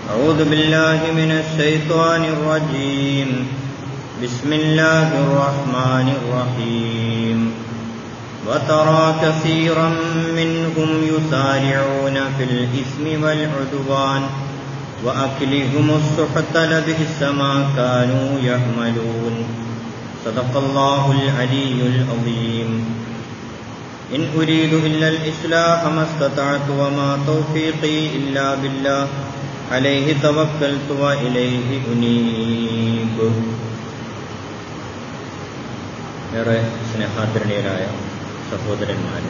أعوذ بالله من الشيطان الرجيم بسم الله الرحمن الرحيم وترى كثيرا منهم يسارعون في الإثم والعدوان وأكلهم السحت لبئس ما كانوا يعملون صدق الله العلي العظيم إن أريد إلا الإصلاح ما استطعت وما توفيقي إلا بالله عليه توكلت وإليه أنيب ഏറെ സ്നേഹാദരണീയരായ സഹോദരന്മാരെ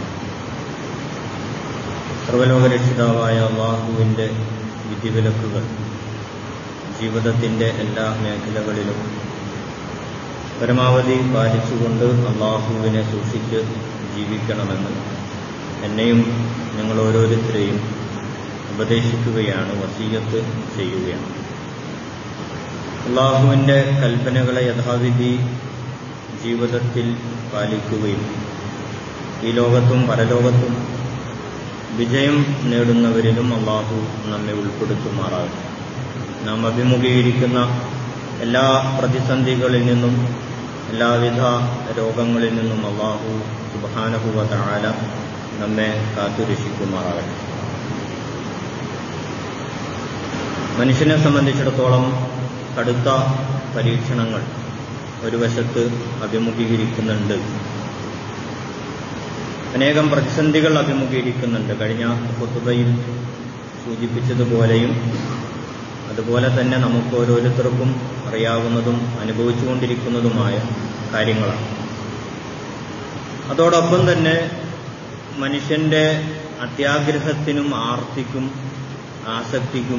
സർവലോകരക്ഷിതാവായ അള്ളാഹുവിൻ്റെ വിധിവിലക്കുകൾ ജീവിതത്തിൻ്റെ എല്ലാ മേഖലകളിലും പരമാവധി പാലിച്ചുകൊണ്ട് അള്ളാഹുവിനെ സൂക്ഷിച്ച് ജീവിക്കണമെന്ന് എന്നെയും ഞങ്ങൾ ഓരോരുത്തരെയും ഉപദേശിക്കുകയാണ് വസീയത്ത് ചെയ്യുകയാണ് അള്ളാഹുവിൻ്റെ കൽപ്പനകളെ യഥാവിധി ജീവിതത്തിൽ പാലിക്കുകയും ഈ ലോകത്തും പരലോകത്തും വിജയം നേടുന്നവരിലും അള്ളാഹു നമ്മെ ഉൾപ്പെടുത്തുമാറാകും നാം അഭിമുഖീകരിക്കുന്ന എല്ലാ പ്രതിസന്ധികളിൽ നിന്നും എല്ലാവിധ രോഗങ്ങളിൽ നിന്നും അള്ളാഹു സുബാനഹുവ താല നമ്മെ കാത്തുരക്ഷിക്കുമാറാകട്ടെ മനുഷ്യനെ സംബന്ധിച്ചിടത്തോളം കടുത്ത പരീക്ഷണങ്ങൾ ഒരു വശത്ത് അഭിമുഖീകരിക്കുന്നുണ്ട് അനേകം പ്രതിസന്ധികൾ അഭിമുഖീകരിക്കുന്നുണ്ട് കഴിഞ്ഞ കുത്തുബയിൽ സൂചിപ്പിച്ചതുപോലെയും അതുപോലെ തന്നെ നമുക്ക് ഓരോരുത്തർക്കും അറിയാവുന്നതും അനുഭവിച്ചുകൊണ്ടിരിക്കുന്നതുമായ കാര്യങ്ങളാണ് അതോടൊപ്പം തന്നെ മനുഷ്യന്റെ അത്യാഗ്രഹത്തിനും ആർത്തിക്കും ആസക്തിക്കും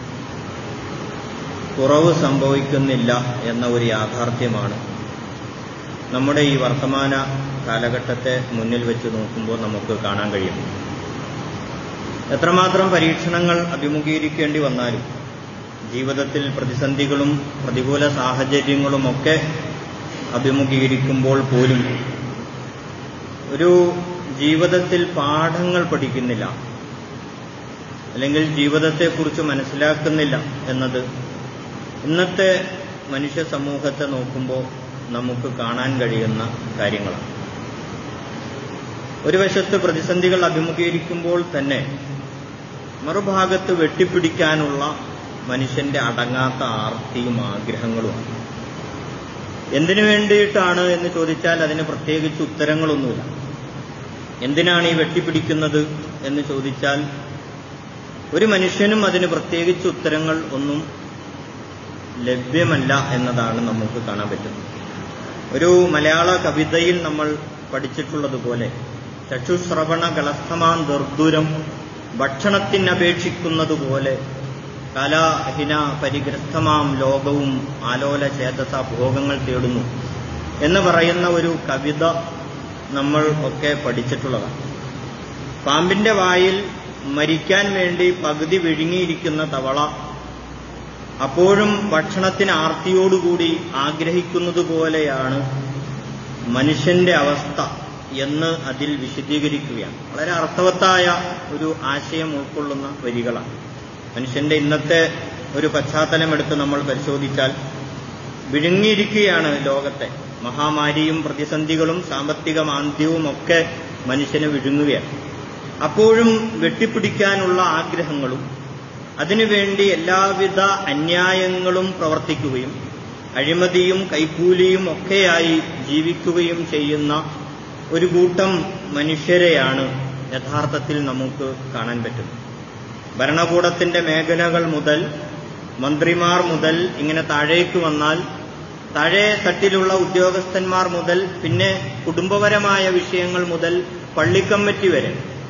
കുറവ് സംഭവിക്കുന്നില്ല എന്ന ഒരു യാഥാർത്ഥ്യമാണ് നമ്മുടെ ഈ വർത്തമാന കാലഘട്ടത്തെ മുന്നിൽ വെച്ച് നോക്കുമ്പോൾ നമുക്ക് കാണാൻ കഴിയും എത്രമാത്രം പരീക്ഷണങ്ങൾ അഭിമുഖീകരിക്കേണ്ടി വന്നാലും ജീവിതത്തിൽ പ്രതിസന്ധികളും പ്രതികൂല സാഹചര്യങ്ങളുമൊക്കെ അഭിമുഖീകരിക്കുമ്പോൾ പോലും ഒരു ജീവിതത്തിൽ പാഠങ്ങൾ പഠിക്കുന്നില്ല അല്ലെങ്കിൽ ജീവിതത്തെക്കുറിച്ച് മനസ്സിലാക്കുന്നില്ല എന്നത് ഇന്നത്തെ മനുഷ്യ സമൂഹത്തെ നോക്കുമ്പോൾ നമുക്ക് കാണാൻ കഴിയുന്ന കാര്യങ്ങളാണ് ഒരു വശത്ത് പ്രതിസന്ധികൾ അഭിമുഖീകരിക്കുമ്പോൾ തന്നെ മറുഭാഗത്ത് വെട്ടിപ്പിടിക്കാനുള്ള മനുഷ്യന്റെ അടങ്ങാത്ത ആർത്തിയും ആഗ്രഹങ്ങളുമാണ് എന്തിനു വേണ്ടിയിട്ടാണ് എന്ന് ചോദിച്ചാൽ അതിന് പ്രത്യേകിച്ച് ഉത്തരങ്ങളൊന്നുമില്ല എന്തിനാണ് ഈ വെട്ടിപ്പിടിക്കുന്നത് എന്ന് ചോദിച്ചാൽ ഒരു മനുഷ്യനും അതിന് പ്രത്യേകിച്ച് ഉത്തരങ്ങൾ ഒന്നും ലഭ്യമല്ല എന്നതാണ് നമുക്ക് കാണാൻ പറ്റുന്നത് ഒരു മലയാള കവിതയിൽ നമ്മൾ പഠിച്ചിട്ടുള്ളതുപോലെ ചക്ഷുശ്രവണ ഗളസ്ഥമാൻ ദുർദൂരം ഭക്ഷണത്തിനപേക്ഷിക്കുന്നതുപോലെ കലാഹിന പരിഗ്രസ്തമാം ലോകവും ആലോല ചേതസ ഭോഗങ്ങൾ തേടുന്നു എന്ന് പറയുന്ന ഒരു കവിത നമ്മൾ ഒക്കെ പഠിച്ചിട്ടുള്ളതാണ് പാമ്പിന്റെ വായിൽ മരിക്കാൻ വേണ്ടി പകുതി വിഴുങ്ങിയിരിക്കുന്ന തവള അപ്പോഴും ഭക്ഷണത്തിന് ആർത്തിയോടുകൂടി ആഗ്രഹിക്കുന്നത് പോലെയാണ് മനുഷ്യന്റെ അവസ്ഥ എന്ന് അതിൽ വിശദീകരിക്കുകയാണ് വളരെ അർത്ഥവത്തായ ഒരു ആശയം ഉൾക്കൊള്ളുന്ന വരികളാണ് മനുഷ്യന്റെ ഇന്നത്തെ ഒരു പശ്ചാത്തലമെടുത്ത് നമ്മൾ പരിശോധിച്ചാൽ വിഴുങ്ങിയിരിക്കുകയാണ് ലോകത്തെ മഹാമാരിയും പ്രതിസന്ധികളും സാമ്പത്തിക മാന്ദ്യവും ഒക്കെ മനുഷ്യനെ വിഴുങ്ങുകയാണ് അപ്പോഴും വെട്ടിപ്പിടിക്കാനുള്ള ആഗ്രഹങ്ങളും അതിനുവേണ്ടി എല്ലാവിധ അന്യായങ്ങളും പ്രവർത്തിക്കുകയും അഴിമതിയും കൈക്കൂലിയും ഒക്കെയായി ജീവിക്കുകയും ചെയ്യുന്ന ഒരു കൂട്ടം മനുഷ്യരെയാണ് യഥാർത്ഥത്തിൽ നമുക്ക് കാണാൻ പറ്റുന്നത് ഭരണകൂടത്തിന്റെ മേഖലകൾ മുതൽ മന്ത്രിമാർ മുതൽ ഇങ്ങനെ താഴേക്ക് വന്നാൽ താഴെ തട്ടിലുള്ള ഉദ്യോഗസ്ഥന്മാർ മുതൽ പിന്നെ കുടുംബപരമായ വിഷയങ്ങൾ മുതൽ പള്ളിക്കമ്മിറ്റി വരെ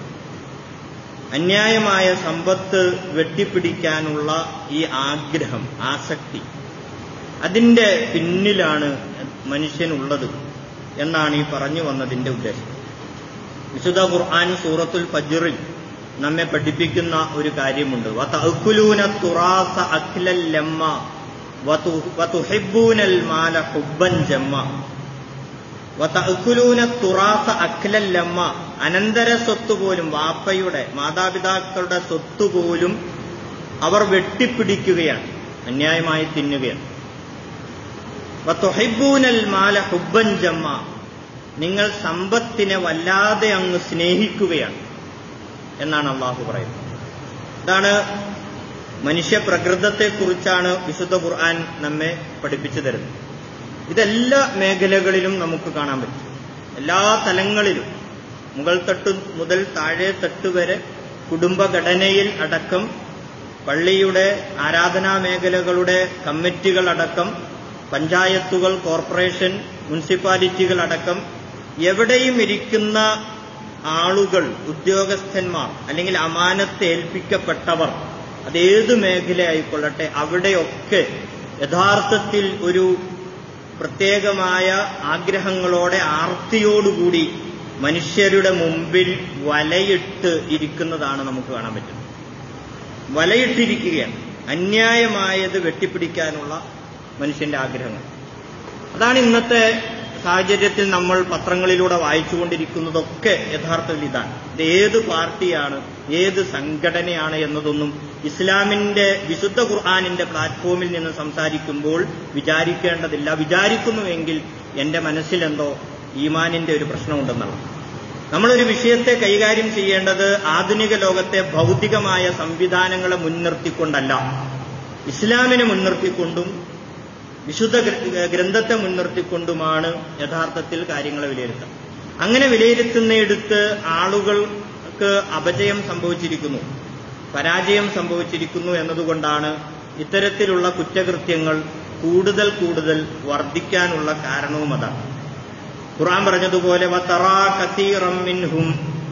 അന്യായമായ സമ്പത്ത് വെട്ടിപ്പിടിക്കാനുള്ള ഈ ആഗ്രഹം ആസക്തി അതിന്റെ പിന്നിലാണ് മനുഷ്യനുള്ളത് എന്നാണ് ഈ പറഞ്ഞു വന്നതിന്റെ ഉദ്ദേശം വിശുദ്ധ ഖുർആൻ സൂറത്തുൽ ഫജ്റിൽ നമ്മെ പഠിപ്പിക്കുന്ന ഒരു കാര്യമുണ്ട് വതഅക്കുലൂന തുറാസ അഖ്ലൽ ലമ്മ വതുഹിബ്ബൂനൽ മാല ഹുബ്ബൻ ജമ്മ വതഅക്കുലൂന തുറാസ അഖ്ലൽ ലമ്മ അനന്തര സ്വത്ത് പോലും വാപ്പയുടെ മാതാപിതാക്കളുടെ സ്വത്ത് പോലും അവർ വെട്ടിപ്പിടിക്കുകയാണ് അന്യായമായി തിന്നുകയാണ് വത്തൊഹിബൂനൽ മാല ഹുബൻ ജമ്മ നിങ്ങൾ സമ്പത്തിനെ വല്ലാതെ അങ്ങ് സ്നേഹിക്കുകയാണ് എന്നാണ് അള്ളാഹു പറയുന്നത് ഇതാണ് മനുഷ്യ പ്രകൃതത്തെക്കുറിച്ചാണ് വിശുദ്ധ ഖുർആൻ നമ്മെ പഠിപ്പിച്ചു തരുന്നത് ഇതെല്ലാ മേഖലകളിലും നമുക്ക് കാണാൻ പറ്റും എല്ലാ തലങ്ങളിലും മുകൾ തട്ട് മുതൽ താഴെ തട്ട് വരെ കുടുംബഘടനയിൽ അടക്കം പള്ളിയുടെ ആരാധനാ മേഖലകളുടെ കമ്മിറ്റികൾ അടക്കം പഞ്ചായത്തുകൾ കോർപ്പറേഷൻ മുനിസിപ്പാലിറ്റികൾ അടക്കം എവിടെയും ഇരിക്കുന്ന ആളുകൾ ഉദ്യോഗസ്ഥന്മാർ അല്ലെങ്കിൽ അമാനത്ത് ഏൽപ്പിക്കപ്പെട്ടവർ അതേത് മേഖലയായിക്കൊള്ളട്ടെ അവിടെയൊക്കെ യഥാർത്ഥത്തിൽ ഒരു പ്രത്യേകമായ ആഗ്രഹങ്ങളോടെ ആർത്തിയോടുകൂടി മനുഷ്യരുടെ മുമ്പിൽ വലയിട്ട് ഇരിക്കുന്നതാണ് നമുക്ക് കാണാൻ പറ്റുന്നത് വലയിട്ടിരിക്കുകയാണ് അന്യായമായത് വെട്ടിപ്പിടിക്കാനുള്ള മനുഷ്യന്റെ ആഗ്രഹങ്ങൾ അതാണ് ഇന്നത്തെ സാഹചര്യത്തിൽ നമ്മൾ പത്രങ്ങളിലൂടെ വായിച്ചുകൊണ്ടിരിക്കുന്നതൊക്കെ യഥാർത്ഥത്തിൽ ഇതാണ് ഇത് ഏത് പാർട്ടിയാണ് ഏത് സംഘടനയാണ് എന്നതൊന്നും ഇസ്ലാമിന്റെ വിശുദ്ധ ഖുർആാനിന്റെ പ്ലാറ്റ്ഫോമിൽ നിന്ന് സംസാരിക്കുമ്പോൾ വിചാരിക്കേണ്ടതില്ല വിചാരിക്കുന്നുവെങ്കിൽ എന്റെ മനസ്സിലെന്തോ ഈമാനിന്റെ ഒരു പ്രശ്നമുണ്ടെന്നാണ് നമ്മളൊരു വിഷയത്തെ കൈകാര്യം ചെയ്യേണ്ടത് ആധുനിക ലോകത്തെ ഭൗതികമായ സംവിധാനങ്ങളെ മുൻനിർത്തിക്കൊണ്ടല്ല ഇസ്ലാമിനെ മുൻനിർത്തിക്കൊണ്ടും വിശുദ്ധ ഗ്രന്ഥത്തെ മുൻനിർത്തിക്കൊണ്ടുമാണ് യഥാർത്ഥത്തിൽ കാര്യങ്ങളെ വിലയിരുത്തുക അങ്ങനെ വിലയിരുത്തുന്നിടത്ത് ആളുകൾക്ക് അപജയം സംഭവിച്ചിരിക്കുന്നു പരാജയം സംഭവിച്ചിരിക്കുന്നു എന്നതുകൊണ്ടാണ് ഇത്തരത്തിലുള്ള കുറ്റകൃത്യങ്ങൾ കൂടുതൽ കൂടുതൽ വർദ്ധിക്കാനുള്ള കാരണവും അതാണ് ഖുർആൻ പറഞ്ഞതുപോലെ വതറാ കസീറം മിൻഹും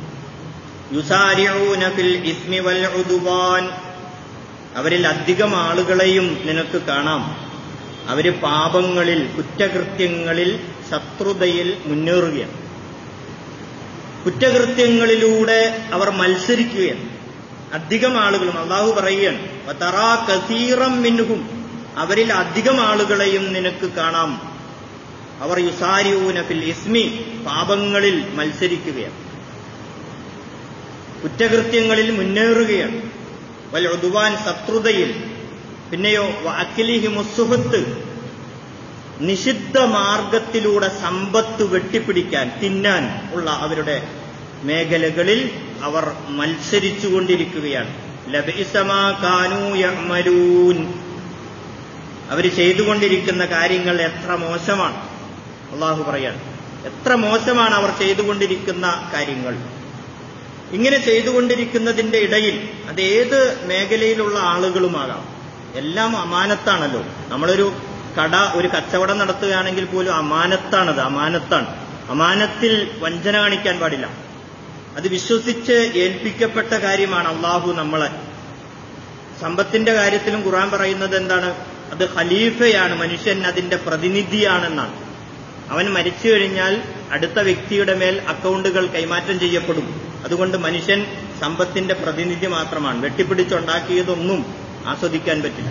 യുസാരിഊന ഫിൽ ഇസ്മി വൽ ഉദ്വാൻ അവരിൽ അധികം ആളുകളെയും നിനക്ക് കാണാം അവര് പാപങ്ങളിൽ കുറ്റകൃത്യങ്ങളിൽ ശത്രുതയിൽ മുന്നേറുകയാണ് കുറ്റകൃത്യങ്ങളിലൂടെ അവർ മത്സരിക്കുകയാണ് അധികം ആളുകളും അള്ളാഹു പറയുകയാണ് വതറാ കസീറം മിൻഹും അവരിൽ അധികം ആളുകളെയും നിനക്ക് കാണാം അവർ യുസാരിയൂന ഫിൽ ഇസ്മി പാപങ്ങളിൽ മത്സരിക്കുകയാണ് കുറ്റകൃത്യങ്ങളിൽ മുന്നേറുകയാണ് വൽ ഉദുവാൻ ശത്രുതയിൽ പിന്നെയോ അഖിലിഹി മുസുഹത്ത് നിഷിദ്ധ മാർഗത്തിലൂടെ സമ്പത്ത് വെട്ടിപ്പിടിക്കാൻ തിന്നാൻ ഉള്ള അവരുടെ മേഖലകളിൽ അവർ മത്സരിച്ചുകൊണ്ടിരിക്കുകയാണ് ലബിസമാ കാനൂ യമലൂൻ അവർ ചെയ്തുകൊണ്ടിരിക്കുന്ന കാര്യങ്ങൾ എത്ര മോശമാണ് അള്ളാഹു പറയാണ് എത്ര മോശമാണ് അവർ ചെയ്തുകൊണ്ടിരിക്കുന്ന കാര്യങ്ങൾ ഇങ്ങനെ ചെയ്തുകൊണ്ടിരിക്കുന്നതിന്റെ ഇടയിൽ അത് ഏത് മേഖലയിലുള്ള ആളുകളുമാകാം എല്ലാം അമാനത്താണല്ലോ നമ്മളൊരു കട ഒരു കച്ചവടം നടത്തുകയാണെങ്കിൽ പോലും അമാനത്താണത് അമാനത്താണ് അമാനത്തിൽ വഞ്ചന കാണിക്കാൻ പാടില്ല അത് വിശ്വസിച്ച് ഏൽപ്പിക്കപ്പെട്ട കാര്യമാണ് അള്ളാഹു നമ്മളെ സമ്പത്തിന്റെ കാര്യത്തിലും ഖുറാൻ പറയുന്നത് എന്താണ് അത് ഖലീഫയാണ് മനുഷ്യൻ അതിന്റെ പ്രതിനിധിയാണെന്നാണ് അവൻ മരിച്ചു കഴിഞ്ഞാൽ അടുത്ത വ്യക്തിയുടെ മേൽ അക്കൗണ്ടുകൾ കൈമാറ്റം ചെയ്യപ്പെടും അതുകൊണ്ട് മനുഷ്യൻ സമ്പത്തിന്റെ പ്രതിനിധി മാത്രമാണ് വെട്ടിപ്പിടിച്ചുണ്ടാക്കിയതൊന്നും ആസ്വദിക്കാൻ പറ്റില്ല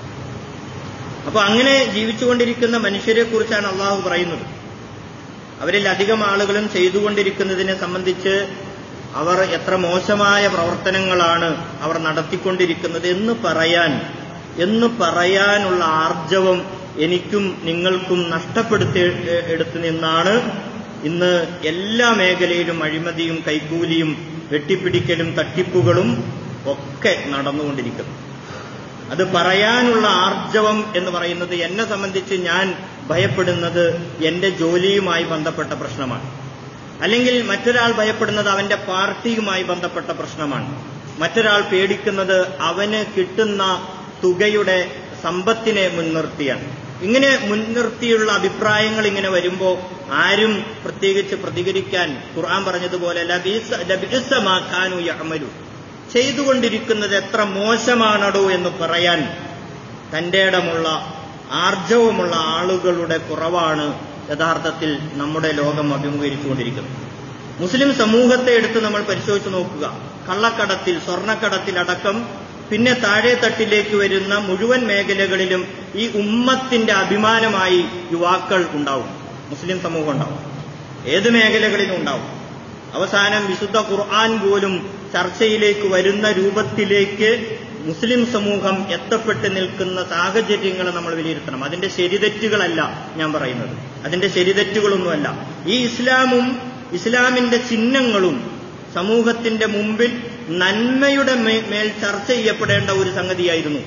അപ്പൊ അങ്ങനെ ജീവിച്ചുകൊണ്ടിരിക്കുന്ന മനുഷ്യരെ കുറിച്ചാണ് അള്ളാഹു പറയുന്നത് അവരിൽ അധികം ആളുകളും ചെയ്തുകൊണ്ടിരിക്കുന്നതിനെ സംബന്ധിച്ച് അവർ എത്ര മോശമായ പ്രവർത്തനങ്ങളാണ് അവർ നടത്തിക്കൊണ്ടിരിക്കുന്നത് എന്ന് പറയാൻ എന്ന് പറയാനുള്ള ആർജവം എനിക്കും നിങ്ങൾക്കും നഷ്ടപ്പെടുത്തി എടുത്തു നിന്നാണ് ഇന്ന് എല്ലാ മേഖലയിലും അഴിമതിയും കൈക്കൂലിയും വെട്ടിപ്പിടിക്കലും തട്ടിപ്പുകളും ഒക്കെ നടന്നുകൊണ്ടിരിക്കുന്നു അത് പറയാനുള്ള ആർജവം എന്ന് പറയുന്നത് എന്നെ സംബന്ധിച്ച് ഞാൻ ഭയപ്പെടുന്നത് എന്റെ ജോലിയുമായി ബന്ധപ്പെട്ട പ്രശ്നമാണ് അല്ലെങ്കിൽ മറ്റൊരാൾ ഭയപ്പെടുന്നത് അവന്റെ പാർട്ടിയുമായി ബന്ധപ്പെട്ട പ്രശ്നമാണ് മറ്റൊരാൾ പേടിക്കുന്നത് അവന് കിട്ടുന്ന തുകയുടെ സമ്പത്തിനെ മുൻനിർത്തിയാണ് ഇങ്ങനെ മുൻനിർത്തിയുള്ള അഭിപ്രായങ്ങൾ ഇങ്ങനെ വരുമ്പോൾ ആരും പ്രത്യേകിച്ച് പ്രതികരിക്കാൻ ഖുർആൻ പറഞ്ഞതുപോലെ ലബീസമാക്കാനു യമലു ചെയ്തുകൊണ്ടിരിക്കുന്നത് എത്ര മോശമാണടോ എന്ന് പറയാൻ തന്റെ ഇടമുള്ള ആർജവമുള്ള ആളുകളുടെ കുറവാണ് യഥാർത്ഥത്തിൽ നമ്മുടെ ലോകം അഭിമുഖീകരിച്ചുകൊണ്ടിരിക്കുന്നത് മുസ്ലിം സമൂഹത്തെ എടുത്ത് നമ്മൾ പരിശോധിച്ച് നോക്കുക കള്ളക്കടത്തിൽ സ്വർണ്ണക്കടത്തിൽ അടക്കം പിന്നെ താഴെ തട്ടിലേക്ക് വരുന്ന മുഴുവൻ മേഖലകളിലും ഈ ഉമ്മത്തിന്റെ അഭിമാനമായി യുവാക്കൾ ഉണ്ടാവും മുസ്ലിം സമൂഹം ഉണ്ടാവും ഏത് മേഖലകളിലും ഉണ്ടാവും അവസാനം വിശുദ്ധ ഖുർആൻ പോലും ചർച്ചയിലേക്ക് വരുന്ന രൂപത്തിലേക്ക് മുസ്ലിം സമൂഹം എത്തപ്പെട്ട് നിൽക്കുന്ന സാഹചര്യങ്ങൾ നമ്മൾ വിലയിരുത്തണം അതിന്റെ ശരിതെറ്റുകളല്ല ഞാൻ പറയുന്നത് അതിന്റെ ശരിതെറ്റുകളൊന്നുമല്ല ഈ ഇസ്ലാമും ഇസ്ലാമിന്റെ ചിഹ്നങ്ങളും സമൂഹത്തിന്റെ മുമ്പിൽ നന്മയുടെ മേൽ ചർച്ച ചെയ്യപ്പെടേണ്ട ഒരു സംഗതിയായിരുന്നു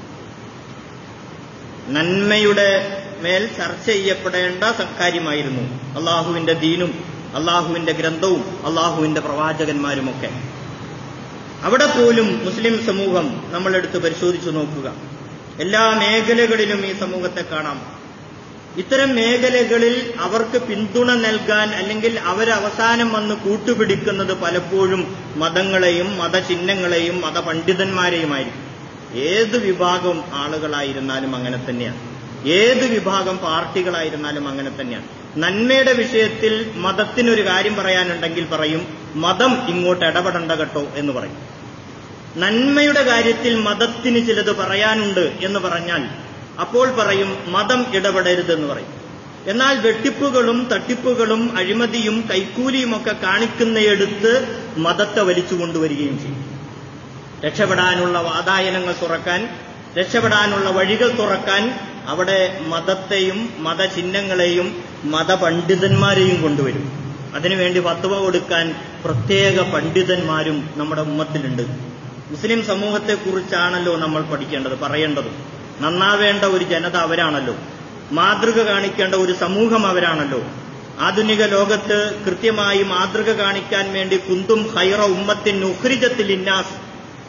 നന്മയുടെ മേൽ ചർച്ച ചെയ്യപ്പെടേണ്ട കാര്യമായിരുന്നു അള്ളാഹുവിന്റെ ദീനും അള്ളാഹുവിന്റെ ഗ്രന്ഥവും അള്ളാഹുവിന്റെ പ്രവാചകന്മാരുമൊക്കെ അവിടെ പോലും മുസ്ലിം സമൂഹം നമ്മളെടുത്ത് പരിശോധിച്ചു നോക്കുക എല്ലാ മേഖലകളിലും ഈ സമൂഹത്തെ കാണാം ഇത്തരം മേഖലകളിൽ അവർക്ക് പിന്തുണ നൽകാൻ അല്ലെങ്കിൽ അവരവസാനം വന്ന് കൂട്ടുപിടിക്കുന്നത് പലപ്പോഴും മതങ്ങളെയും മതചിഹ്നങ്ങളെയും മതപണ്ഡിതന്മാരെയുമായിരിക്കും ഏത് വിഭാഗം ആളുകളായിരുന്നാലും അങ്ങനെ തന്നെയാണ് ഏത് വിഭാഗം പാർട്ടികളായിരുന്നാലും അങ്ങനെ തന്നെയാണ് നന്മയുടെ വിഷയത്തിൽ മതത്തിനൊരു കാര്യം പറയാനുണ്ടെങ്കിൽ പറയും മതം ഇങ്ങോട്ട് ഇടപെടണ്ട കേട്ടോ എന്ന് പറയും നന്മയുടെ കാര്യത്തിൽ മതത്തിന് ചിലത് പറയാനുണ്ട് എന്ന് പറഞ്ഞാൽ അപ്പോൾ പറയും മതം ഇടപെടരുതെന്ന് പറയും എന്നാൽ വെട്ടിപ്പുകളും തട്ടിപ്പുകളും അഴിമതിയും കൈക്കൂലിയുമൊക്കെ കാണിക്കുന്നയെടുത്ത് മതത്തെ വലിച്ചു കൊണ്ടുവരികയും ചെയ്യും രക്ഷപ്പെടാനുള്ള വാതായനങ്ങൾ തുറക്കാൻ രക്ഷപ്പെടാനുള്ള വഴികൾ തുറക്കാൻ അവിടെ മതത്തെയും മതചിഹ്നങ്ങളെയും മതപണ്ഡിതന്മാരെയും കൊണ്ടുവരും അതിനുവേണ്ടി ഫത്വ കൊടുക്കാൻ പ്രത്യേക പണ്ഡിതന്മാരും നമ്മുടെ ഉമ്മത്തിലുണ്ട് മുസ്ലിം സമൂഹത്തെക്കുറിച്ചാണല്ലോ നമ്മൾ പഠിക്കേണ്ടത് പറയേണ്ടത് നന്നാവേണ്ട ഒരു ജനത അവരാണല്ലോ മാതൃക കാണിക്കേണ്ട ഒരു സമൂഹം അവരാണല്ലോ ആധുനിക ലോകത്ത് കൃത്യമായി മാതൃക കാണിക്കാൻ വേണ്ടി കുന്തും ഹൈറ ഉമ്മത്തിൻ ഉഹ്രിജത്തിൽ ഇന്നാസ്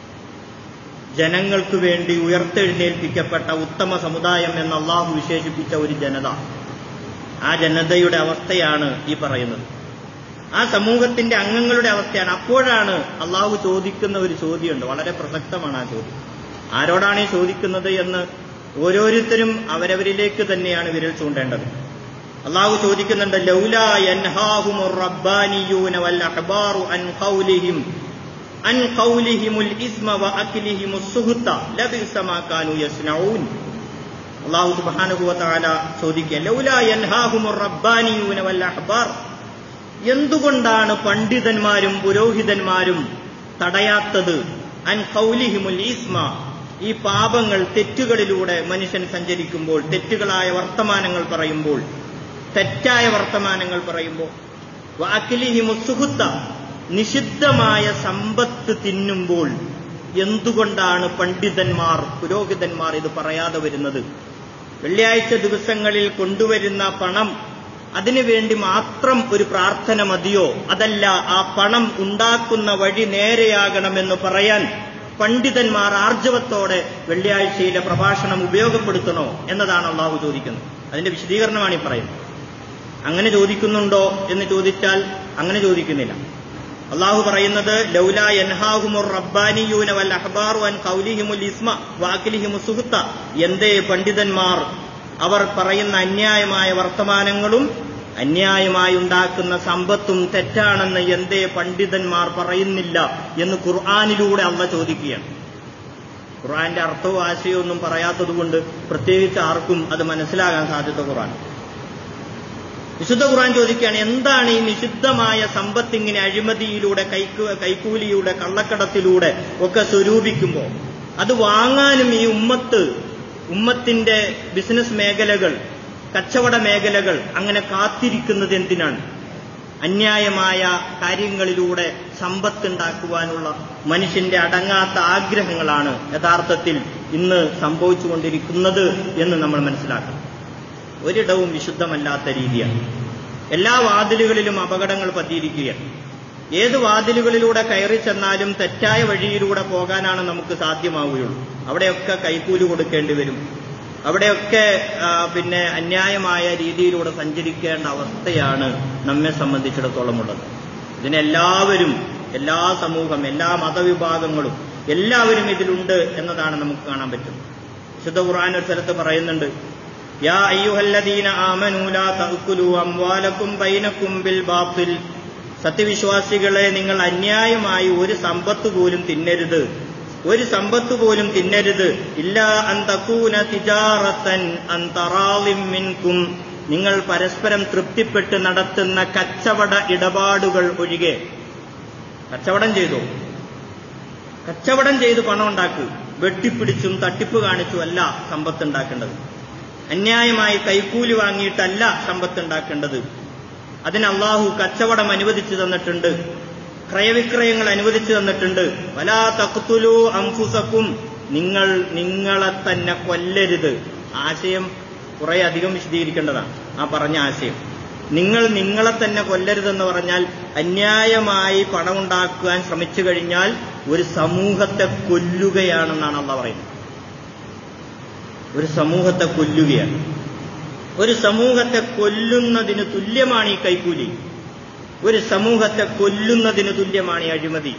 ജനങ്ങൾക്ക് വേണ്ടി ഉയർത്തെഴുന്നേൽപ്പിക്കപ്പെട്ട ഉത്തമ സമുദായം എന്ന് അള്ളാഹു വിശേഷിപ്പിച്ച ഒരു ജനത ആ ജനതയുടെ അവസ്ഥയാണ് ഈ പറയുന്നത് ആ സമൂഹത്തിന്റെ അംഗങ്ങളുടെ അവസ്ഥയാണ് അപ്പോഴാണ് അള്ളാഹു ചോദിക്കുന്ന ഒരു ചോദ്യമുണ്ട് വളരെ പ്രസക്തമാണ് ആ ചോദ്യം ആരോടാണ് ഈ ചോദിക്കുന്നത് എന്ന് ഓരോരുത്തരും അവരവരിലേക്ക് തന്നെയാണ് വിരൽ ചൂണ്ടേണ്ടത് അള്ളാഹു ചോദിക്കുന്നുണ്ട് ലൗല യൻഹാഹുമുർ റബ്ബാനിയൂന വൽ അഹ്ബാറു അൻ ഖൗലിഹിം അൻ ഖൗലിഹിമുൽ ഇസ്മ വ അക്ലിഹിമുസ് സുഹ്ത ലബിസ മാ കാനൂ യസ്നഊൻ അള്ളാഹു സുബ്ഹാനഹു വ തആല ചോദിക്കുക ലൗല യൻഹാഹുമുർ റബ്ബാനിയൂന വൽ അഹ്ബാർ എന്തുകൊണ്ടാണ് പണ്ഡിതന്മാരും പുരോഹിതന്മാരും തടയാത്തത് അൻ ഖൗലിഹിമുൽ ഇസ്മ ഈ പാപങ്ങൾ തെറ്റുകളിലൂടെ മനുഷ്യൻ സഞ്ചരിക്കുമ്പോൾ തെറ്റുകളായ വർത്തമാനങ്ങൾ പറയുമ്പോൾ തെറ്റായ വർത്തമാനങ്ങൾ പറയുമ്പോൾ വാക്കിലിഹിമുസുഹുത്ത നിഷിദ്ധമായ സമ്പത്ത് തിന്നുമ്പോൾ എന്തുകൊണ്ടാണ് പണ്ഡിതന്മാർ പുരോഹിതന്മാർ ഇത് പറയാതെ വരുന്നത് വെള്ളിയാഴ്ച ദിവസങ്ങളിൽ കൊണ്ടുവരുന്ന പണം അതിനുവേണ്ടി മാത്രം ഒരു പ്രാർത്ഥന മതിയോ അതല്ല ആ പണം ഉണ്ടാക്കുന്ന വഴി നേരെയാകണമെന്ന് പറയാൻ പണ്ഡിതന്മാർ ആർജവത്തോടെ വെള്ളിയാഴ്ചയിലെ പ്രഭാഷണം ഉപയോഗപ്പെടുത്തണോ എന്നതാണ് അള്ളാഹു ചോദിക്കുന്നത് അതിന്റെ വിശദീകരണമാണ് ഈ പറയുന്നത് അങ്ങനെ ചോദിക്കുന്നുണ്ടോ എന്ന് ചോദിച്ചാൽ അങ്ങനെ ചോദിക്കുന്നില്ല അള്ളാഹു പറയുന്നത് ലൗല യൻഹാഹുമുർ റബ്ബാനിയൂന വൽ അഹ്ബാറു അൻ ഖൗലിഹിമുൽ ഇസ്മ വാക്കിലിഹിമു സുഹുത്ത എന്തേ പണ്ഡിതന്മാർ അവർ പറയുന്ന അന്യായമായ വർത്തമാനങ്ങളും അന്യായമായി ഉണ്ടാക്കുന്ന സമ്പത്തും തെറ്റാണെന്ന് എന്തേ പണ്ഡിതന്മാർ പറയുന്നില്ല എന്ന് ഖുർആാനിലൂടെ അള്ള ചോദിക്കുകയാണ് ഖുർആന്റെ അർത്ഥവും ആശയവും ഒന്നും പറയാത്തതുകൊണ്ട് പ്രത്യേകിച്ച് ആർക്കും അത് മനസ്സിലാകാൻ സാധ്യത ഖുർആൻ വിശുദ്ധ ഖുർആൻ ചോദിക്കുകയാണ് എന്താണ് ഈ നിഷിദ്ധമായ സമ്പത്ത് ഇങ്ങനെ അഴിമതിയിലൂടെ കൈക്കു കൈക്കൂലിയുടെ കള്ളക്കടത്തിലൂടെ ഒക്കെ സ്വരൂപിക്കുമ്പോൾ അത് വാങ്ങാനും ഈ ഉമ്മത്ത് ഉമ്മത്തിന്റെ ബിസിനസ് മേഖലകൾ കച്ചവട മേഖലകൾ അങ്ങനെ കാത്തിരിക്കുന്നത് എന്തിനാണ് അന്യായമായ കാര്യങ്ങളിലൂടെ സമ്പത്തുണ്ടാക്കുവാനുള്ള മനുഷ്യന്റെ അടങ്ങാത്ത ആഗ്രഹങ്ങളാണ് യഥാർത്ഥത്തിൽ ഇന്ന് സംഭവിച്ചുകൊണ്ടിരിക്കുന്നത് എന്ന് നമ്മൾ മനസ്സിലാക്കണം ഒരിടവും വിശുദ്ധമല്ലാത്ത രീതിയാണ് എല്ലാ വാതിലുകളിലും അപകടങ്ങൾ പതിയിരിക്കുകയാണ് ഏത് വാതിലുകളിലൂടെ കയറി ചെന്നാലും തെറ്റായ വഴിയിലൂടെ പോകാനാണ് നമുക്ക് സാധ്യമാവുകയുള്ളൂ അവിടെയൊക്കെ കൈക്കൂലി കൊടുക്കേണ്ടി വരും അവിടെയൊക്കെ പിന്നെ അന്യായമായ രീതിയിലൂടെ സഞ്ചരിക്കേണ്ട അവസ്ഥയാണ് നമ്മെ സംബന്ധിച്ചിടത്തോളം ഉള്ളത് ഇതിനെല്ലാവരും എല്ലാ സമൂഹം എല്ലാ മതവിഭാഗങ്ങളും എല്ലാവരും ഇതിലുണ്ട് എന്നതാണ് നമുക്ക് കാണാൻ പറ്റും വിശുദ്ധ ഖുർആൻ ഒരു സ്ഥലത്ത് പറയുന്നുണ്ട് യാ അയ്യുഹല്ലദീന ആമനൂ ലാ തഅ്കുലു അംവാലക്കും ബൈനക്കും ബിൽ ബാത്തിൽ സത്യവിശ്വാസികളെ നിങ്ങൾ അന്യായമായി ഒരു സമ്പത്ത് പോലും തിന്നരുത് ഒരു സമ്പത്ത് പോലും തിന്നരുത് ഇല്ല അന്തക്കൂന തിജാറത്തൻ അന്തറാളിം മിൻകും നിങ്ങൾ പരസ്പരം തൃപ്തിപ്പെട്ട് നടത്തുന്ന കച്ചവട ഇടപാടുകൾ ഒഴികെ കച്ചവടം ചെയ്തു കച്ചവടം ചെയ്ത് പണം ഉണ്ടാക്കൂ വെട്ടിപ്പിടിച്ചും തട്ടിപ്പ് കാണിച്ചും അല്ല സമ്പത്ത് ഉണ്ടാക്കേണ്ടത് അന്യായമായി കൈക്കൂലി വാങ്ങിയിട്ടല്ല സമ്പത്ത് ഉണ്ടാക്കേണ്ടത് അതിന് അള്ളാഹു കച്ചവടം അനുവദിച്ചു തന്നിട്ടുണ്ട് ക്രയവിക്രയങ്ങൾ അനുവദിച്ചു തന്നിട്ടുണ്ട് വലാ തഖ്തുലു അംഫുസക്കും നിങ്ങൾ നിങ്ങളെ തന്നെ കൊല്ലരുത് ആശയം കുറെ അധികം വിശദീകരിക്കേണ്ടതാണ് ആ പറഞ്ഞ ആശയം നിങ്ങൾ നിങ്ങളെ തന്നെ കൊല്ലരുതെന്ന് പറഞ്ഞാൽ അന്യായമായി പണമുണ്ടാക്കുവാൻ ശ്രമിച്ചു കഴിഞ്ഞാൽ ഒരു സമൂഹത്തെ കൊല്ലുകയാണെന്നാണ് അള്ള പറയുന്നത് ഒരു സമൂഹത്തെ കൊല്ലുകയാണ് ഒരു സമൂഹത്തെ കൊല്ലുന്നതിന് തുല്യമാണ് ഈ കൈക്കൂലി ഒരു സമൂഹത്തെ കൊല്ലുന്നതിന് തുല്യമാണ് ഈ അഴിമതി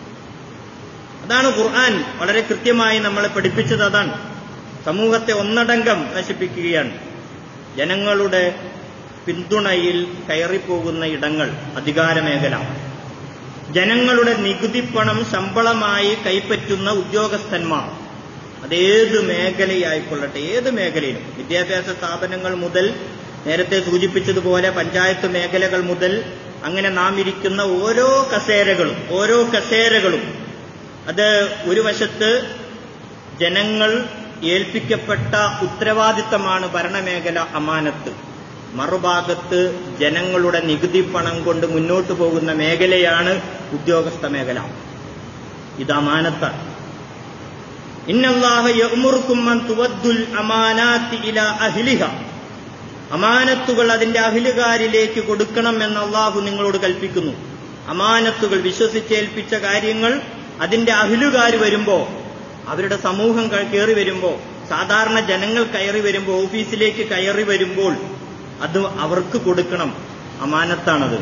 അതാണ് ഖുർആൻ വളരെ കൃത്യമായി നമ്മളെ പഠിപ്പിച്ചത് അതാണ് സമൂഹത്തെ ഒന്നടങ്കം നശിപ്പിക്കുകയാണ് ജനങ്ങളുടെ പിന്തുണയിൽ കയറിപ്പോകുന്ന ഇടങ്ങൾ അധികാരമേഖല ജനങ്ങളുടെ നികുതിപ്പണം ശമ്പളമായി കൈപ്പറ്റുന്ന ഉദ്യോഗസ്ഥന്മാർ അതേത് മേഖലയായിക്കൊള്ളട്ടെ ഏത് മേഖലയിലും വിദ്യാഭ്യാസ സ്ഥാപനങ്ങൾ മുതൽ നേരത്തെ സൂചിപ്പിച്ചതുപോലെ പഞ്ചായത്ത് മേഖലകൾ മുതൽ അങ്ങനെ നാം ഇരിക്കുന്ന ഓരോ കസേരകളും ഓരോ കസേരകളും അത് ഒരു വശത്ത് ജനങ്ങൾ ഏൽപ്പിക്കപ്പെട്ട ഉത്തരവാദിത്തമാണ് ഭരണമേഖല അമാനത്ത് മറുഭാഗത്ത് ജനങ്ങളുടെ നികുതി പണം കൊണ്ട് മുന്നോട്ട് പോകുന്ന മേഖലയാണ് ഉദ്യോഗസ്ഥ മേഖല ഇത് അമാനത്താണ് ഇന്നല്ലാഹ യഅ്മുറുക്കും അൻ തുവദ്ദുൽ അമാനാത്തി ഇലാ അഹ്ലിഹ അമാനത്തുകൾ അതിന്റെ അഹിലുകാരിലേക്ക് കൊടുക്കണം എന്ന് അള്ളാഹു നിങ്ങളോട് കൽപ്പിക്കുന്നു അമാനത്തുകൾ വിശ്വസിച്ചേൽപ്പിച്ച കാര്യങ്ങൾ അതിന്റെ അഹിലുകാർ വരുമ്പോ അവരുടെ സമൂഹം കയറി വരുമ്പോ സാധാരണ ജനങ്ങൾ കയറി വരുമ്പോൾ ഓഫീസിലേക്ക് കയറി വരുമ്പോൾ അത് അവർക്ക് കൊടുക്കണം അമാനത്താണത്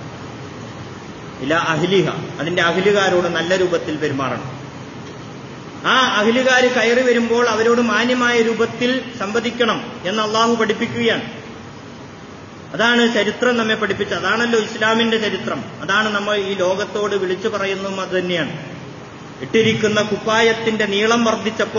ഇല അഹിലിഹ അതിന്റെ അഹിലുകാരോട് നല്ല രൂപത്തിൽ പെരുമാറണം ആ അഹിലുകാർ കയറി വരുമ്പോൾ അവരോട് മാന്യമായ രൂപത്തിൽ സംവദിക്കണം എന്ന് അള്ളാഹു പഠിപ്പിക്കുകയാണ് അതാണ് ചരിത്രം നമ്മെ പഠിപ്പിച്ചത് അതാണല്ലോ ഇസ്ലാമിന്റെ ചരിത്രം അതാണ് നമ്മൾ ഈ ലോകത്തോട് വിളിച്ചു പറയുന്നതും അത് തന്നെയാണ് ഇട്ടിരിക്കുന്ന കുപ്പായത്തിന്റെ നീളം വർദ്ധിച്ചപ്പോ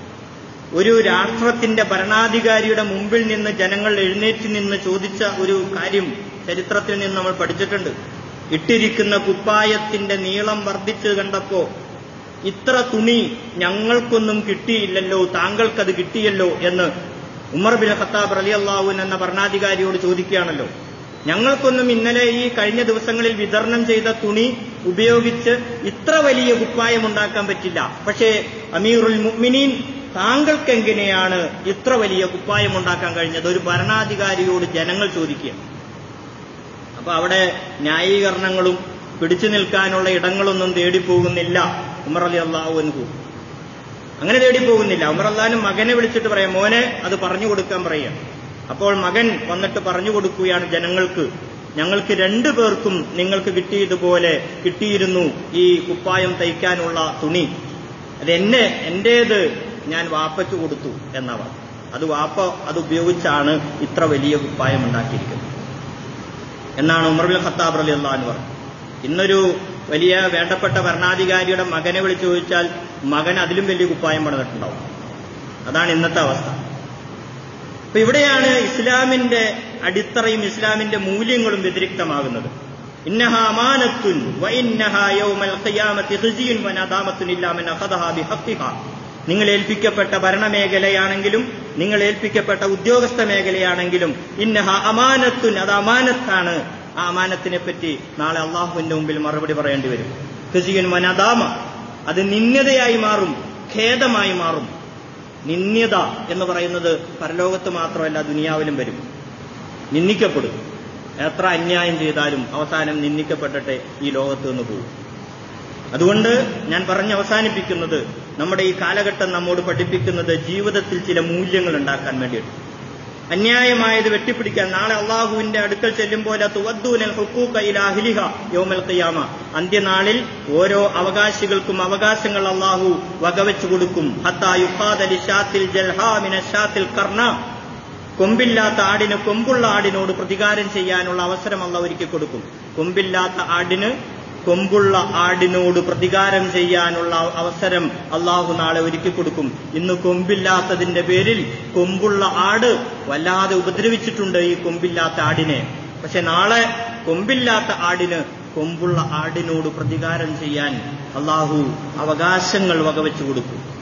ഒരു രാഷ്ട്രത്തിന്റെ ഭരണാധികാരിയുടെ മുമ്പിൽ നിന്ന് ജനങ്ങൾ എഴുന്നേറ്റ് നിന്ന് ചോദിച്ച ഒരു കാര്യം ചരിത്രത്തിൽ നിന്ന് നമ്മൾ പഠിച്ചിട്ടുണ്ട് ഇട്ടിരിക്കുന്ന കുപ്പായത്തിന്റെ നീളം വർദ്ധിച്ചു കണ്ടപ്പോ ഇത്ര തുണി ഞങ്ങൾക്കൊന്നും കിട്ടിയില്ലല്ലോ താങ്കൾക്കത് കിട്ടിയല്ലോ എന്ന് ഉമർ ബിൻ ഖത്താബ് അലി അള്ളാഹുൻ എന്ന ഭരണാധികാരിയോട് ചോദിക്കുകയാണല്ലോ ഞങ്ങൾക്കൊന്നും ഇന്നലെ ഈ കഴിഞ്ഞ ദിവസങ്ങളിൽ വിതരണം ചെയ്ത തുണി ഉപയോഗിച്ച് ഇത്ര വലിയ കുപ്പായം ഉണ്ടാക്കാൻ പറ്റില്ല പക്ഷേ അമീറുൽ മുഅ്മിനീൻ താങ്കൾക്ക് എങ്ങനെയാണ് ഇത്ര വലിയ കുപ്പായം ഉണ്ടാക്കാൻ കഴിഞ്ഞത് ഒരു ഭരണാധികാരിയോട് ജനങ്ങൾ ചോദിക്കുക അപ്പൊ അവിടെ ന്യായീകരണങ്ങളും പിടിച്ചു നിൽക്കാനുള്ള ഇടങ്ങളൊന്നും തേടിപ്പോകുന്നില്ല ഉമർ അലി അള്ളാഹുവിൻകു അങ്ങനെ തേടിപ്പോകുന്നില്ല ഉമർ അള്ളഹാനും മകനെ വിളിച്ചിട്ട് പറയാം മോനെ അത് പറഞ്ഞു കൊടുക്കാൻ പറയാം അപ്പോൾ മകൻ വന്നിട്ട് പറഞ്ഞു കൊടുക്കുകയാണ് ജനങ്ങൾക്ക് ഞങ്ങൾക്ക് രണ്ടു പേർക്കും നിങ്ങൾക്ക് കിട്ടിയതുപോലെ കിട്ടിയിരുന്നു ഈ കുപ്പായം തയ്ക്കാനുള്ള തുണി അത് എന്നെ എന്റേത് ഞാൻ വാപ്പയ്ക്ക് കൊടുത്തു എന്നവ അത് വാപ്പ അത് ഉപയോഗിച്ചാണ് ഇത്ര വലിയ കുപ്പായം ഉണ്ടാക്കിയിരിക്കുന്നത് എന്നാണ് ഉമർ ബിൻ ഖത്താബ് അലി അള്ളഹാൻ പറഞ്ഞു ഇന്നൊരു വലിയ വേണ്ടപ്പെട്ട ഭരണാധികാരിയുടെ മകനെ വിളിച്ചു ചോദിച്ചാൽ മകൻ അതിലും വലിയ കുപ്പായം പണിതിട്ടുണ്ടാവും അതാണ് ഇന്നത്തെ അവസ്ഥ അപ്പൊ ഇവിടെയാണ് ഇസ്ലാമിന്റെ അടിത്തറയും ഇസ്ലാമിന്റെ മൂല്യങ്ങളും വ്യതിരിക്തമാകുന്നത് ഇന്നഹ അമാനത്തുൻ വ ഇന്നഹ യൗമൽ ഖിയാമത്തി ഖിസിയുൻ വ നദാമത്തുൻ ഇല്ലാ മൻ അഖദഹ ബിഹഖിഹ നിങ്ങൾ ഏൽപ്പിക്കപ്പെട്ട ഭരണമേഖലയാണെങ്കിലും നിങ്ങൾ ഏൽപ്പിക്കപ്പെട്ട ഉദ്യോഗസ്ഥ മേഖലയാണെങ്കിലും ഇന്നഹ അമാനത്തുൻ അത് അമാനത്താണ് ആ അമാനത്തിനെ പറ്റി നാളെ അള്ളാഹുവിന്റെ മുമ്പിൽ മറുപടി പറയേണ്ടി വരും ഖിസിയുൻ വ നദാമ അത് നിന്യതയായി മാറും ഖേദമായി മാറും നിന്ദ്യത എന്ന് പറയുന്നത് പരലോകത്ത് മാത്രമല്ല ദുനിയാവിലും വരും നിന്ദിക്കപ്പെടും എത്ര അന്യായം ചെയ്താലും അവസാനം നിന്ദിക്കപ്പെട്ടിട്ട് ഈ ലോകത്ത് നിന്ന് പോകും അതുകൊണ്ട് ഞാൻ പറഞ്ഞ് അവസാനിപ്പിക്കുന്നത് നമ്മുടെ ഈ കാലഘട്ടം നമ്മോട് പഠിപ്പിക്കുന്നത് ജീവിതത്തിൽ ചില മൂല്യങ്ങൾ ഉണ്ടാക്കാൻ വേണ്ടിയിട്ട് അന്യായമായത് വെട്ടിപ്പിടിക്കാൻ നാളെ അള്ളാഹുവിന്റെ അടുക്കൽ ചെല്ലുമ്പോൾ തുവദ്ദൂനൽ ഹുക്കൂക്ക ഇലാഹിലിഹ യോമൽ ഖിയാമ അന്ത്യനാളിൽ ഓരോ അവകാശികൾക്കും അവകാശങ്ങൾ അള്ളാഹു വകവെച്ചു കൊടുക്കും ഹത്താ യുഖാദലി ഷാത്തിൽ ജൽഹാമിന ഷാത്തിൽ കർണ കൊമ്പില്ലാത്ത ആടിന് കൊമ്പുള്ള ആടിനോട് പ്രതികാരം ചെയ്യാനുള്ള അവസരം അള്ള ഒരുക്കി കൊടുക്കും കൊമ്പില്ലാത്ത ആടിന് കൊമ്പുള്ള ആടിനോട് പ്രതികാരം ചെയ്യാനുള്ള അവസരം അള്ളാഹു നാളെ ഒരുക്കി കൊടുക്കും ഇന്ന് കൊമ്പില്ലാത്തതിന്റെ പേരിൽ കൊമ്പുള്ള ആട് വല്ലാതെ ഉപദ്രവിച്ചിട്ടുണ്ട് ഈ കൊമ്പില്ലാത്ത ആടിനെ പക്ഷെ നാളെ കൊമ്പില്ലാത്ത ആടിന് കൊമ്പുള്ള ആടിനോട് പ്രതികാരം ചെയ്യാൻ അള്ളാഹു അവകാശങ്ങൾ വകവെച്ചു കൊടുക്കും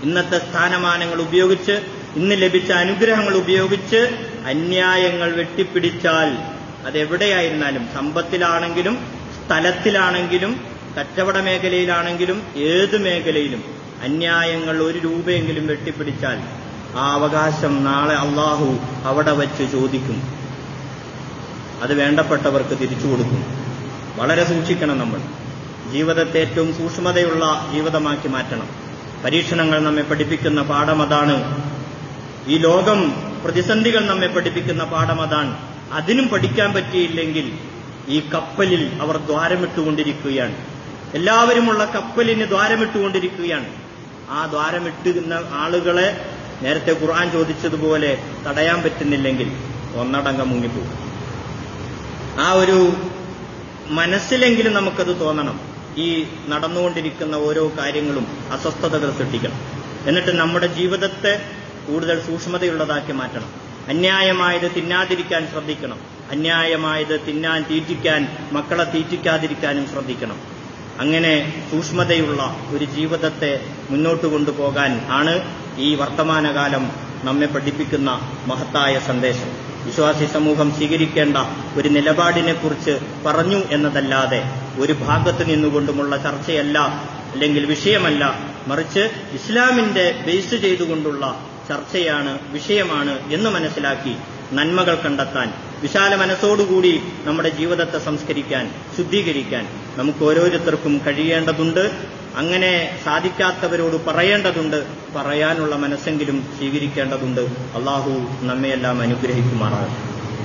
ഇന്നത്തെ സ്ഥാനമാനങ്ങൾ ഉപയോഗിച്ച് ഇന്ന് ലഭിച്ച അനുഗ്രഹങ്ങൾ ഉപയോഗിച്ച് അന്യായങ്ങൾ വെട്ടിപ്പിടിച്ചാൽ അതെവിടെയായിരുന്നാലും സമ്പത്തിലാണെങ്കിലും സ്ഥലത്തിലാണെങ്കിലും കച്ചവട മേഖലയിലാണെങ്കിലും ഏത് മേഖലയിലും അന്യായങ്ങൾ ഒരു രൂപയെങ്കിലും വെട്ടിപ്പിടിച്ചാൽ ആ അവകാശം നാളെ അള്ളാഹു അവിടെ വച്ച് ചോദിക്കും അത് വേണ്ടപ്പെട്ടവർക്ക് തിരിച്ചു കൊടുക്കും വളരെ സൂക്ഷിക്കണം നമ്മൾ ജീവിതത്തെ ഏറ്റവും സൂക്ഷ്മതയുള്ള ജീവിതമാക്കി മാറ്റണം പരീക്ഷണങ്ങൾ നമ്മെ പഠിപ്പിക്കുന്ന പാഠം അതാണ് ഈ ലോകം പ്രതിസന്ധികൾ നമ്മെ പഠിപ്പിക്കുന്ന പാഠം അതാണ് അതിനും പഠിക്കാൻ പറ്റിയില്ലെങ്കിൽ ഈ കപ്പലിൽ അവർ ദ്വാരമിട്ടുകൊണ്ടിരിക്കുകയാണ് എല്ലാവരുമുള്ള കപ്പലിന് ദ്വാരമിട്ടുകൊണ്ടിരിക്കുകയാണ് ആ ദ്വാരമിട്ടുന്ന ആളുകളെ നേരത്തെ ഖുർആൻ ചോദിച്ചതുപോലെ തടയാൻ പറ്റുന്നില്ലെങ്കിൽ ഒന്നടങ്കം മുങ്ങിപ്പോകും ആ ഒരു മനസ്സിലെങ്കിലും നമുക്കത് തോന്നണം ഈ നടന്നുകൊണ്ടിരിക്കുന്ന ഓരോ കാര്യങ്ങളും അസ്വസ്ഥതകൾ സൃഷ്ടിക്കണം എന്നിട്ട് നമ്മുടെ ജീവിതത്തെ കൂടുതൽ സൂക്ഷ്മതയുള്ളതാക്കി മാറ്റണം അന്യായമായത് തിന്നാതിരിക്കാൻ ശ്രദ്ധിക്കണം അന്യായമായത് തിന്നാൻ തീറ്റിക്കാൻ മക്കളെ തീറ്റിക്കാതിരിക്കാനും ശ്രദ്ധിക്കണം അങ്ങനെ സൂക്ഷ്മതയുള്ള ഒരു ജീവിതത്തെ മുന്നോട്ട് കൊണ്ടുപോകാൻ ആണ് ഈ വർത്തമാനകാലം നമ്മെ പഠിപ്പിക്കുന്ന മഹത്തായ സന്ദേശം വിശ്വാസി സമൂഹം സ്വീകരിക്കേണ്ട ഒരു നിലപാടിനെക്കുറിച്ച് പറഞ്ഞു എന്നതല്ലാതെ ഒരു ഭാഗത്ത് നിന്നുകൊണ്ടുമുള്ള ചർച്ചയല്ല അല്ലെങ്കിൽ വിഷയമല്ല മറിച്ച് ഇസ്ലാമിന്റെ ബേസ് ചെയ്തുകൊണ്ടുള്ള ചർച്ചയാണ് വിഷയമാണ് എന്ന് മനസ്സിലാക്കി നന്മകൾ കണ്ടെത്താൻ വിശാല മനസ്സോടുകൂടി നമ്മുടെ ജീവിതത്തെ സംസ്കരിക്കാൻ ശുദ്ധീകരിക്കാൻ നമുക്ക് ഓരോരുത്തർക്കും കഴിയേണ്ടതുണ്ട് അങ്ങനെ സാധിക്കാത്തവരോട് പറയേണ്ടതുണ്ട് പറയാനുള്ള മനസ്സെങ്കിലും സ്വീകരിക്കേണ്ടതുണ്ട് അള്ളാഹു നമ്മയെല്ലാം അനുഗ്രഹിക്കുമാറാകട്ടെ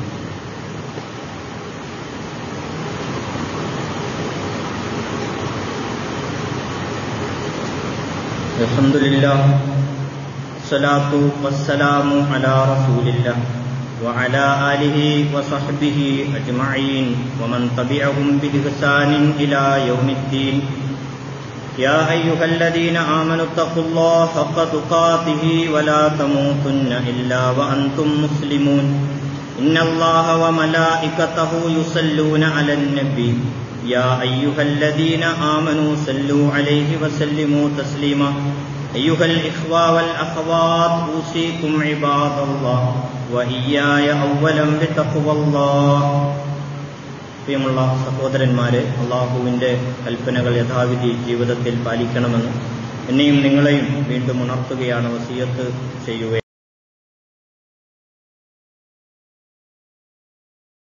الحمد لله الصلاة والسلام على رسول الله وعلى آله وصحبه أجمعين ومن تبعهم بإحسان إلى يوم الدين يا أيها الذين آمنوا اتقوا الله حق تقاته ولا تموتن إلا وأنتم مسلمون إن الله وملائكته يصلون على النبي يا أيها الذين آمنوا صلوا عليه وسلموا تسليما أيها الإخوة والأخوات أوصيكم عباد الله وإياي أولا بتقوى الله പ്രിയമുള്ള സഹോദരന്മാരെ അള്ളാഹുവിന്റെ കൽപ്പനകൾ യഥാവിധി ജീവിതത്തിൽ പാലിക്കണമെന്ന് എന്നെയും നിങ്ങളെയും വീണ്ടും ഉണർത്തുകയാണ് വസീയത്ത് ചെയ്യുക